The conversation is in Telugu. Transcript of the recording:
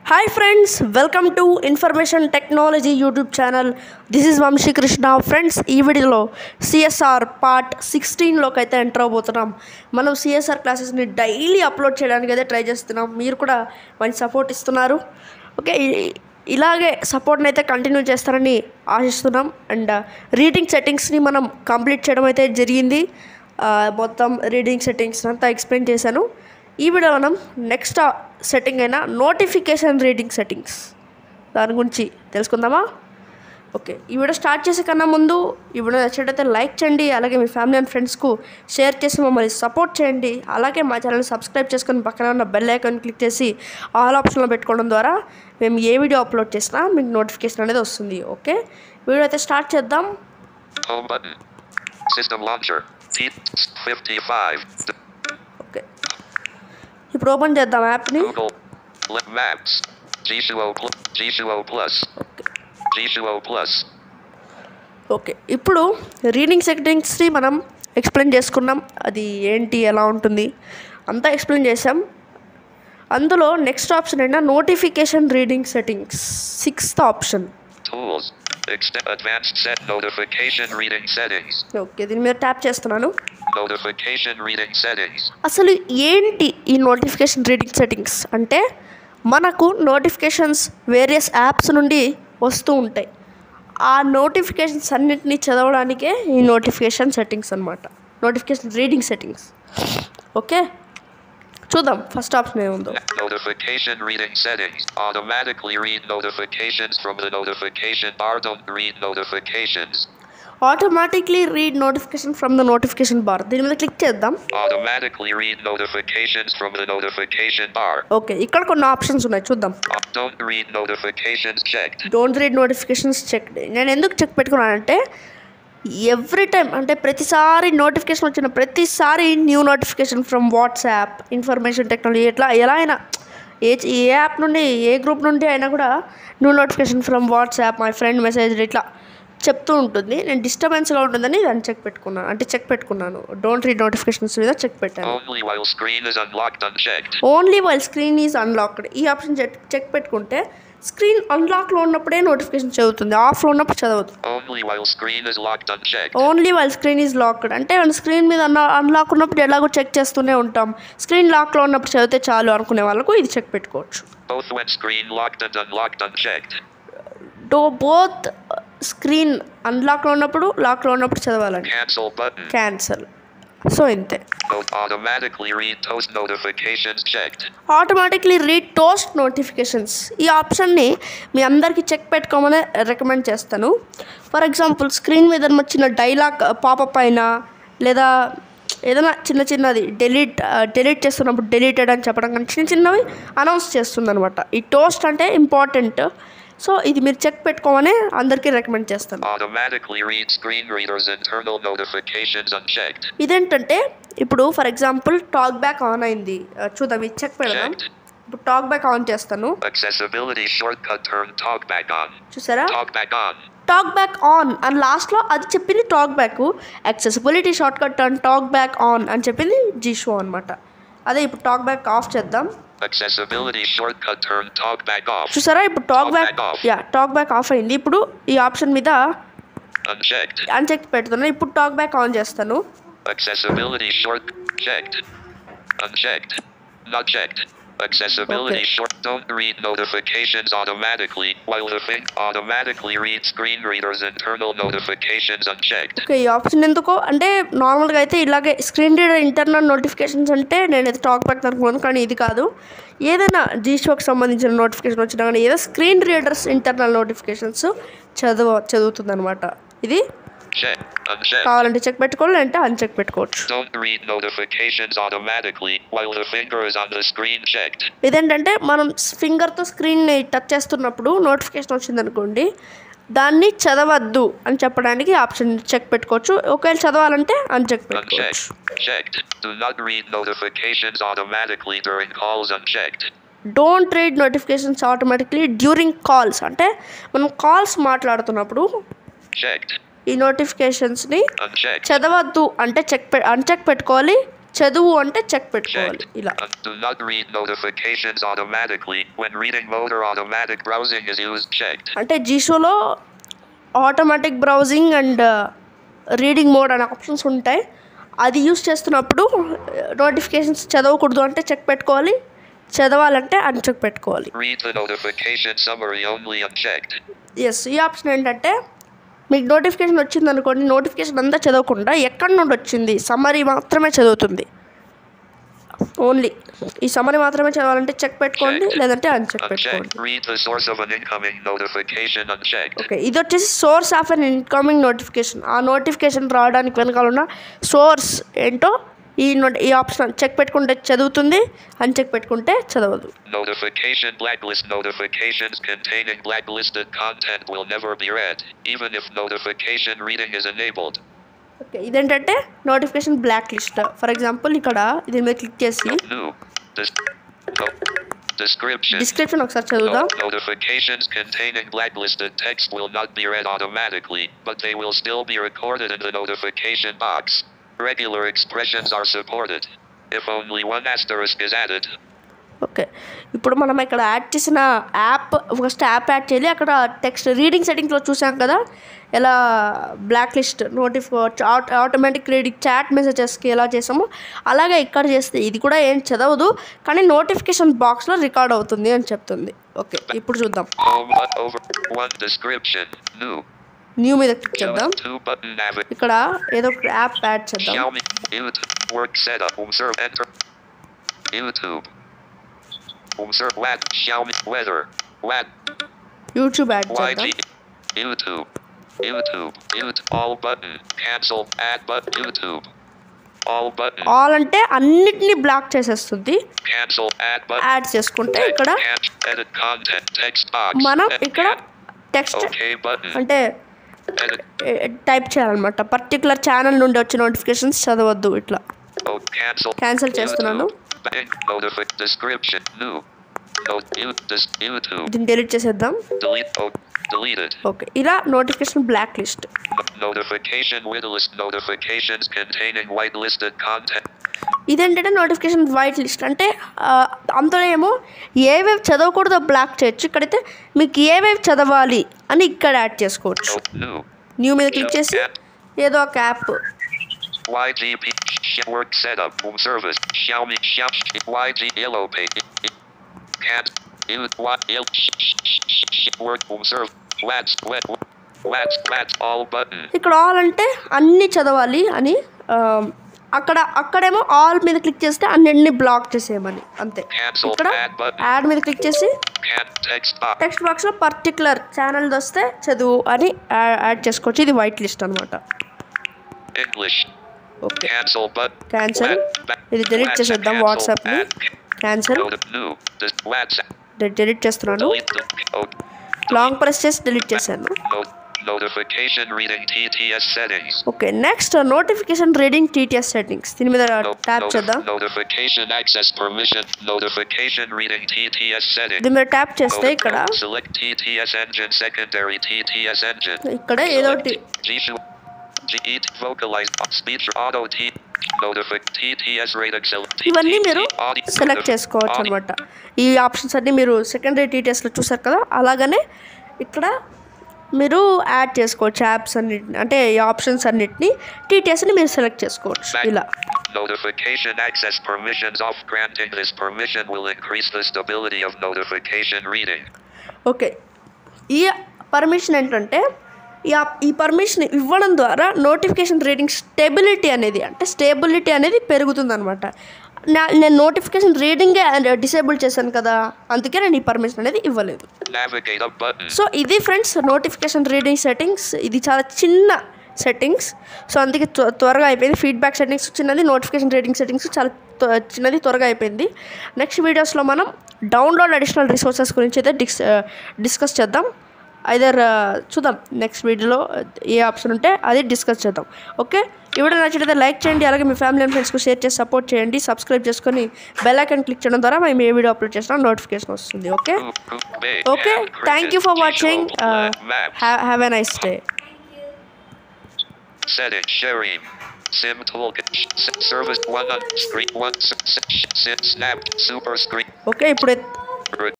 Hi friends welcome to information technology YouTube channel this is Vamshi Krishna friends ఈ వీడియోలో సిఎస్ఆర్ పార్ట్ సిక్స్టీన్లోకి అయితే ఎంటర్ అవబోతున్నాం మనం సిఎస్ఆర్ క్లాసెస్ని డైలీ అప్లోడ్ చేయడానికి అయితే ట్రై చేస్తున్నాం మీరు కూడా మంచి సపోర్ట్ ఇస్తున్నారు ఓకే ఇ- ఇలాగే సపోర్ట్ని అయితే కంటిన్యూ చేస్తారని ఆశిస్తున్నాం అండ్ రీడింగ్ సెట్టింగ్స్ని మనం కంప్లీట్ చేయడం అయితే జరిగింది ఆ, మొత్తం రీడింగ్ సెట్టింగ్స్ అంతా ఎక్స్ప్లెయిన్ చేశాను ఈ వీడియో మనం నెక్స్ట్ సెట్టింగ్ అయిన నోటిఫికేషన్ రీడింగ్ సెట్టింగ్స్ దాని గురించి తెలుసుకుందామా ఓకే ఈ వీడియో స్టార్ట్ చేసే కన్నా ముందు ఈ వీడియో నచ్చినట్టయితే లైక్ చేయండి అలాగే మీ ఫ్యామిలీ అండ్ ఫ్రెండ్స్కు షేర్ చేసి మమ్మల్ని సపోర్ట్ చేయండి అలాగే మా ఛానల్ సబ్స్క్రైబ్ చేసుకొని పక్కన ఉన్న బెల్ ఐకాన్ క్లిక్ చేసి ఆల్ ఆప్షన్లో పెట్టుకోవడం ద్వారా మేము ఏ వీడియో అప్లోడ్ చేసినా మీకు నోటిఫికేషన్ అనేది వస్తుంది ఓకే వీడియో అయితే స్టార్ట్ చేద్దాం Home button. System launcher. T55. D- okay ఇప్పుడు ఓపెన్ చేద్దాం యాప్ని Google. Lip Maps. G2O, Pl- G2O Plus. Okay G2O Plus. Okay ఇప్పుడు రీడింగ్ సెట్టింగ్స్ని మనం ఎక్స్ప్లెయిన్ చేసుకున్నాం అది ఏంటి ఎలా ఉంటుంది అంతా ఎక్స్ప్లెయిన్ చేసాం అందులో నెక్స్ట్ ఆప్షన్ అయినా notification reading settings sixth option Tools. Extend advanced set notification reading settings. Okay దీని మీద ట్యాప్ చేస్తున్నాను Notification reading settings. అసలు ఏంటి ఈ నోటిఫికేషన్ రీడింగ్ సెట్టింగ్స్ అంటే మనకు నోటిఫికేషన్స్ వేరియస్ యాప్స్ నుండి వస్తూ ఉంటాయి ఆ నోటిఫికేషన్స్ అన్నిటినీ చదవడానికే ఈ నోటిఫికేషన్ సెట్టింగ్స్ అనమాట నోటిఫికేషన్ రీడింగ్ సెట్టింగ్స్ ఓకే చూద్దాం ఫస్ట్ ఆప్షన్ ఏముందో Notification reading settings. Automatically read notifications from the notification bar. Don't read notifications. Automatically read notification from the notification bar దీని మీద క్లిక్ చేద్దాం Automatically read notifications from the notification bar. Okay ఇక్కడ కొన్ని ఆప్షన్స్ ఉన్నాయి చూద్దాం Uh, Don't read notifications checked. Don't read notifications check నేను ఎందుకు చెక్ పెట్టుకున్నానంటే ఎవ్రీ టైం అంటే ప్రతిసారి నోటిఫికేషన్ వచ్చిన ప్రతిసారి new notification from WhatsApp information technology ఎట్లా ఎలా అయినా ఏ ఏ యాప్ నుండి ఏ గ్రూప్ నుండి అయినా కూడా new notification from WhatsApp my friend message ఇట్లా చెప్తూ ఉంటుంది నేను డిస్టర్బెన్స్గా ఉంటుందని దాన్ని చెక్ పెట్టుకున్నాను అంటే చెక్ పెట్టుకున్నాను డోంట్ రీడ్ నోటిఫికేషన్స్ మీద చెక్ పెట్టాను Only while screen is unlocked unchecked. Only while screen is unlocked ఈ ఆప్షన్ చెక్ చెక్ పెట్టుకుంటే స్క్రీన్ అన్లాక్లో ఉన్నప్పుడే నోటిఫికేషన్ చదువుతుంది ఆఫ్లో ఉన్నప్పుడు చదవదు Only while screen is locked unchecked. Only while screen is locked అంటే మన స్క్రీన్ మీద అన్న అన్లాక్ ఉన్నప్పుడు ఎలాగో చెక్ చేస్తూనే ఉంటాం స్క్రీన్ లాక్లో ఉన్నప్పుడు చదివితే చాలు అనుకునే వాళ్ళకు ఇది చెక్ పెట్టుకోవచ్చు Both when screen locked and unlocked unchecked. Do both screen అన్లాక్లో ఉన్నప్పుడు లాక్లో ఉన్నప్పుడు చదవాలండి Cancel button. క్యాన్సల్ సో ఇంతే Note automatically read toast notifications checked. Automatically read toast notifications ఈ ఆప్షన్ని మీ అందరికీ చెక్ పెట్టుకోమని రికమెండ్ చేస్తాను ఫర్ ఎగ్జాంపుల్ స్క్రీన్ మీద ఏదైనా చిన్న డైలాగ్ పాపప్ అయినా లేదా ఏదైనా చిన్న చిన్నది డెలీట్ డెలీట్ చేస్తున్నప్పుడు డెలీటెడ్ అని చెప్పడం కానీ చిన్న చిన్నవి అనౌన్స్ చేస్తుంది అనమాట ఈ టోస్ట్ అంటే ఇంపార్టెంట్ సో ఇది మీరు చెక్ పెట్టుకోమని అందరికీ రికమెండ్ చేస్తాను Automatically read screen readers internal notifications unchecked. ఇదేంటంటే ఇప్పుడు for example talkback on అయింది ఆ, చూద్దాం ఇది చెక్ పెడదాం Checked. ఇప్పుడు టాక్ బ్యాక్ ఆన్ చేస్తాను Accessibility shortcut turn talkback on. చూసారా Talkback on. Talkback on అని లాస్ట్లో అది చెప్పింది talkback accessibility shortcut and talkback on అని చెప్పింది జీ షో అనమాట అదే ఇప్పుడు టాక్ బ్యాక్ ఆఫ్ చేద్దాం Accessibility shortcut turn talkback off. చూసారా ఇప్పుడు talk Talk back back off. యా టాక్ బ్యాక్ ఆఫ్ అయింది ఇప్పుడు ఈ ఆప్షన్ మీద Unchecked. అన్చెక్ పెడుతున్నాను ఇప్పుడు టాక్ బ్యాక్ ఆన్ చేస్తాను Accessibility short checked. Unchecked. Not checked. Accessibility Okay. short. Don't read notifications automatically. While the thing automatically read screen readers internal notifications unchecked. Okay ఈ ఆప్షన్ ఎందుకో అంటే నార్మల్గా అయితే ఇలాగే స్క్రీన్ రీడర్ ఇంటర్నల్ నోటిఫికేషన్స్ అంటే నేను అయితే టాక్ బ్యాక్ అనుకున్నాను కానీ ఇది కాదు ఏదైనా జీ షోకి సంబంధించిన నోటిఫికేషన్ వచ్చినా కానీ ఏదో స్క్రీన్ రీడర్స్ ఇంటర్నల్ నోటిఫికేషన్స్ చదువు చదువుతుంది అనమాట ఇది Check. Unchecked. కావాలంటే చెక్ పెట్టుకోవాలి అంటే అన్చెక్ పెట్టుకోవచ్చు Don't read notifications automatically while the finger is on the screen checked. ఇదేంటంటే మనం ఫింగర్తో స్క్రీన్ని టచ్ చేస్తున్నప్పుడు నోటిఫికేషన్ వచ్చిందనుకోండి దాన్ని చదవద్దు అని చెప్పడానికి ఆప్షన్ చెక్ పెట్టుకోవచ్చు ఒకవేళ చదవాలంటే అన్చెక్ పెట్టుకోవచ్చు Unchecked. Checked. Do not read notifications automatically during calls unchecked. Don't read notifications automatically during calls అంటే మనం కాల్స్ మాట్లాడుతున్నప్పుడు Checked. ఈ నోటిఫికేషన్స్ని Unchecked. చదవద్దు అంటే చెక్ పె అన్చెక్ పెట్టుకోవాలి చదువు అంటే చెక్ పెట్టుకోవాలి Checked. ఇలా Uh, Do not read notifications automatically. When reading mode or automatic browsing is used, checked. అంటే జీషోలో automatic browsing and reading mode అనే ఆప్షన్స్ ఉంటాయి అది యూస్ చేస్తున్నప్పుడు నోటిఫికేషన్స్ చదవకూడదు అంటే చెక్ పెట్టుకోవాలి చదవాలంటే అన్చెక్ పెట్టుకోవాలి Read the notification summary only unchecked. Yes ఈ ఆప్షన్ ఏంటంటే మీకు నోటిఫికేషన్ వచ్చింది అనుకోండి నోటిఫికేషన్ అంతా చదవకుండా ఎక్కడి నుండి వచ్చింది సమ్మరీ మాత్రమే చదువుతుంది ఓన్లీ ఈ సమ్మరీ మాత్రమే చదవాలంటే చెక్ పెట్టుకోండి లేదంటే అన్చెక్ పెట్టుకోండి Unchecked. Read the source of an incoming notification unchecked. Okay ఇది వచ్చేసి source of an incoming notification ఆ నోటిఫికేషన్ రావడానికి వెనకాల ఉన్న సోర్స్ ఏంటో ఈ నోట్ ఈ ఆప్షన్ చెక్ పెట్టుకుంటే చదువుతుంది అన్చెక్ పెట్టుకుంటే చదవదు Notification blacklist notifications containing blacklisted content will never be read, even if notification reading is enabled. Okay ఇదేంటంటే notification blacklist for example ఇక్కడ దీని మీద క్లిక్ చేసి New. Dis- no. Description. Description ఒకసారి No- చదువుదాం notifications containing blacklisted text will not be read automatically, but they will still be recorded in the notification box. Regular expressions are supported. If only one asterisk is added, okay ఇప్పుడు మనం ఇక్కడ యాడ్ చేసిన యాప్ ఫస్ట్ యాప్ యాడ్ చేయాలి అక్కడ టెక్స్ట్ రీడింగ్ సెట్టింగ్లో చూసాం కదా ఎలా బ్లాక్ లిస్ట్ నోటిఫ్ ఆటోమేటిక్ రీడింగ్ చాట్ మెసేజెస్కి ఎలా చేసామో అలాగే ఇక్కడ చేస్తే ఇది కూడా ఏం చదవదు కానీ నోటిఫికేషన్ బాక్స్లో రికార్డ్ అవుతుంది అని చెప్తుంది ఓకే ఇప్పుడు చూద్దాం home but over one description, new, new మీద క్లిక్ చేద్దాం two button navigate. ఇక్కడ ఏదో ఒక యాప్ యాడ్ చేద్దాం Xiaomi YouTube work setup. Observe enter. YouTube. Observe WAD Xiaomi weather. WAD YouTube add చేద్దాం YG. YouTube. YouTube. YouTube. All button. Cancel. Add button. YouTube. All button. All అంటే అన్నిటినీ బ్లాక్ చేసేస్తుంది Cancel. Add button. యాడ్ చేసుకుంటే ఇక్కడ Can- edit content. Text box. మనం Edit ఇక్కడ can- టెక్స్ట్ Okay button. అంటే Edit. టైప్ చేయాలన్నమాట పర్టికులర్ ఛానల్ నుండి వచ్చే నోటిఫికేషన్స్ చదవద్దు ఇట్లా Oh, cancel. Cancel చేస్తున్నాను. YouTube. Bank notific description. New. No, you, this, YouTube. దీన్ని డిలీట్ చేసేద్దాం Delete. Oh, deleted. ఓకే ఇలా notification blacklist No- Notification whitelist notifications containing whitelisted content. ఇదేంటంటే నోటిఫికేషన్ వైట్ లిస్ట్ అంటే ఆ, అందులో ఏమో ఏవేవి చదవకూడదో బ్లాక్ చేయొచ్చు ఇక్కడైతే మీకు ఏవేవి చదవాలి అని ఇక్కడ యాడ్ చేసుకోవచ్చు No, new. న్యూ మీద క్లిక్ చేసి ఏదో ఒక app YGP sh- work setup home service Xiaomi Xiaomi YG yellow page cat il what il sh- sh- sh- sh- work home serve Wats wet Wats Wats all button ఇక్కడ ఆల్ అంటే అన్నీ చదవాలి అని ఆ, అక్కడ అక్కడేమో ఆల్ మీద క్లిక్ చేస్తే అన్నింటినీ బ్లాక్ చేసేయమని అంతే cancel ఇక్కడ add button యాడ్ మీద క్లిక్ చేసి cat text box టెక్స్ట్ బాక్స్లో పర్టికులర్ ఛానల్ వస్తే చదువు అని యా- యాడ్ చేసుకోవచ్చు ఇది వైట్ లిస్ట్ అనమాట English okay cancel button cancel ఇది డిలీట్ చేసేద్దాం వాట్సాప్ని cancel new this WhatsApp delete చేస్తున్నాను delete the oh, long press చేసి డిలీట్ చేశాను no, notification reading TTS settings okay next notification reading TTS settings దీని మీద No, ట్యాప్ noti- చేద్దాం notification access permission. Notification reading TTS setting. దీని మీద ట్యాప్ చేస్తే Noti- ఇక్కడ Select TTS engine secondary TTS engine. ఇక్కడ ఏదో ఒకటి G G vocalize speech auto T notific TTS rating select ఇవన్నీ మీరు సెలెక్ట్ చేసుకోవచ్చు అనమాట ఈ ఆప్షన్స్ అన్నీ మీరు సెకండరీ టీటీఎస్లో చూసారు కదా అలాగనే ఇక్కడ మీరు యాడ్ చేసుకోవచ్చు యాప్స్ అన్నిటిని అంటే ఈ ఆప్షన్స్ అన్నిటిని టీటీఎస్ని మీరు సెలెక్ట్ చేసుకోవచ్చు ఇలా Notification access permissions off. Granting this permission will increase the stability of notification reading. Okay ఈ పర్మిషన్ ఏంటంటే ఈ ఆప్- ఈ పర్మిషన్ ఇవ్వడం ద్వారా నోటిఫికేషన్ రీడింగ్ స్టెబిలిటీ అనేది అంటే స్టేబిలిటీ అనేది పెరుగుతుంది అనమాట నేను నోటిఫికేషన్ రీడింగే డిసేబుల్ చేశాను కదా అందుకే నేను ఈ పర్మిషన్ అనేది ఇవ్వలేదు Navigate up button. సో ఇది ఫ్రెండ్స్ నోటిఫికేషన్ రీడింగ్ సెట్టింగ్స్ ఇది చాలా చిన్న సెట్టింగ్స్ సో అందుకే త్వ- త్వరగా అయిపోయింది ఫీడ్బ్యాక్ సెట్టింగ్స్ చిన్నది నోటిఫికేషన్ రీడింగ్ సెట్టింగ్స్ చాలా త్వ- చిన్నది త్వరగా అయిపోయింది నెక్స్ట్ వీడియోస్లో మనం డౌన్లోడ్ అడిషనల్ రిసోర్సెస్ గురించి అయితే డిస్ డిస్కస్ చేద్దాం ఐదర్ చూద్దాం నెక్స్ట్ వీడియోలో ఏ ఆప్షన్ ఉంటే అది డిస్కస్ చేద్దాం ఓకే ఈ వీడియో నచ్చితే లైక్ చేయండి అలాగే మీ ఫ్యామిలీ అండ్ ఫ్రెండ్స్కి షేర్ చేసి సపోర్ట్ చేయండి సబ్స్క్రైబ్ చేసుకొని బెల్ ఐకాన్ క్లిక్ చేయడం ద్వారా మేము ఏ వీడియో అప్లోడ్ చేసినా నోటిఫికేషన్ వస్తుంది ఓకే Poop, poop, big, ఓకే and thank you cricket, for visual, watching black, map, have a nice day setting, sharing. Sim toolkit. S- Service one on screen one. s- s- s- Snap super screen. Okay ఇప్పుడు ఎత్- Re-